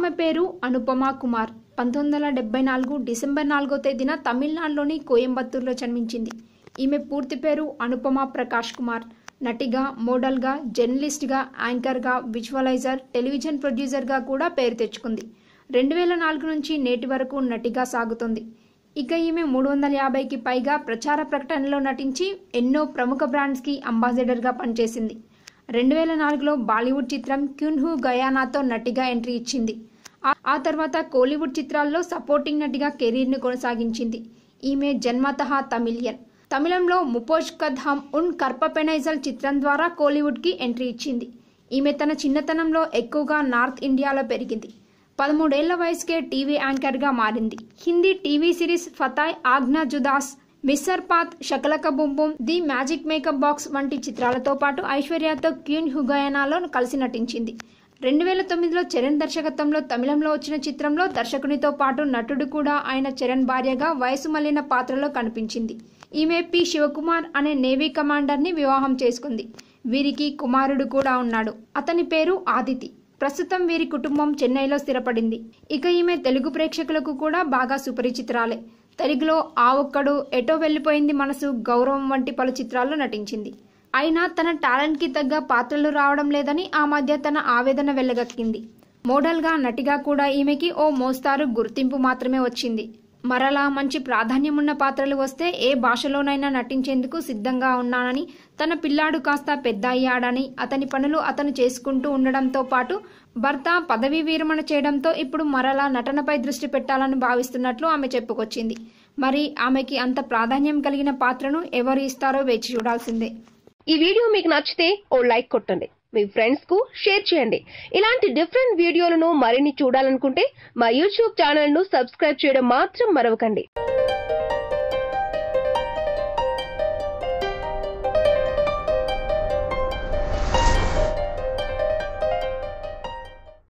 ఆమె పేరు అనుపమ కుమార్ పంతొమ్మిది వందల డెబ్బై నాలుగు డిసెంబర్ నాలుగో తేదీన తమిళనాడులోని కోయంబత్తూరులో జన్మించింది ఈమె పూర్తి పేరు అనుపమ ప్రకాష్ కుమార్ నటిగా మోడల్గా జర్నలిస్ట్గా యాంకర్గా విజువలైజర్ టెలివిజన్ ప్రొడ్యూసర్గా కూడా పేరు తెచ్చుకుంది రెండు వేల నాలుగు నుంచి నేటి వరకు నటిగా సాగుతుంది ఇక ఈమె మూడు వందల యాభైకి పైగా ప్రచార ప్రకటనలో నటించి ఎన్నో ప్రముఖ బ్రాండ్స్కి అంబాసిడర్గా పనిచేసింది రెండు వేల నాలుగులో బాలీవుడ్ చిత్రం క్యున్హు గయానాతో నటిగా ఎంట్రీ ఇచ్చింది ఆ- ఆ తర్వాత కోలీవుడ్ చిత్రాల్లో సపోర్టింగ్ నటిగా కెరీర్ను కొనసాగించింది ఈమె జన్మతః తమిళియన్ తమిళంలో ముపోజ్ కద్ హమ్ ఉన్ కర్పపెనైజల్ చిత్రం ద్వారా కోలీవుడ్కి ఎంట్రీ ఇచ్చింది ఈమె తన చిన్నతనంలో ఎక్కువగా నార్త్ ఇండియాలో పెరిగింది పదమూడేళ్ల వయసుకే టీవీ యాంకర్గా మారింది హిందీ టీవీ సిరీస్ ఫతాయ్ ఆజ్ఞా జుదాస్ మిస్సర్ పాత్ శకలక బుంబుం ది మ్యాజిక్ మేకప్ బాక్స్ వంటి చిత్రాలతో పాటు ఐశ్వర్యతో క్యూన్ హుగయనాలో కలిసి నటించింది రెండు వేల తొమ్మిదిలో చరణ్ దర్శకత్వంలో తమిళంలో వచ్చిన చిత్రంలో దర్శకునితో పాటు నటుడు కూడా ఆయన చరణ్ భార్యగా వయసు మళ్లిన పాత్రలో కనిపించింది ఈమె పి శివకుమార్ అనే నేవీ కమాండర్ని వివాహం చేసుకుంది వీరికి కుమారుడు కూడా ఉన్నాడు అతని పేరు ఆదితి ప్రస్తుతం వీరి కుటుంబం చెన్నైలో స్థిరపడింది ఇక ఈమె తెలుగు ప్రేక్షకులకు కూడా బాగా సుపరిచితురాలే తెలుగులో ఆ ఒక్కడు ఎటో వెళ్ళిపోయింది మనసు గౌరవం వంటి పలు చిత్రాల్లో నటించింది అయినా తన టాలెంట్కి తగ్గ పాత్రలు రావడం లేదని ఆ మధ్య తన ఆవేదన వెళ్ళగక్కింది మోడల్గా నటిగా కూడా ఈమెకి ఓ మోస్తారు గుర్తింపు మాత్రమే వచ్చింది మరలా మంచి ప్రాధాన్యమున్న పాత్రలు వస్తే ఏ భాషలోనైనా నటించేందుకు సిద్ధంగా ఉన్నానని తన పిల్లాడు కాస్త పెద్ద అయ్యాడని అతని పనులు అతను చేసుకుంటూ ఉండడంతో పాటు భర్త పదవీ విరమణ చేయడంతో ఇప్పుడు మరలా నటనపై దృష్టి పెట్టాలని భావిస్తున్నట్లు ఆమె చెప్పుకొచ్చింది మరి ఆమెకి అంత ప్రాధాన్యం కలిగిన పాత్రను ఎవరు ఇస్తారో వేచి చూడాల్సిందే ఈ వీడియో మీకు నచ్చితే ఓ లైక్ కొట్టండి మీ ఫ్రెండ్స్ కు షేర్ చేయండి ఇలాంటి డిఫరెంట్ వీడియోలను మరిన్ని చూడాలనుకుంటే మా యూట్యూబ్ ఛానల్ ను సబ్స్క్రైబ్ చేయడం మాత్రం మరవకండి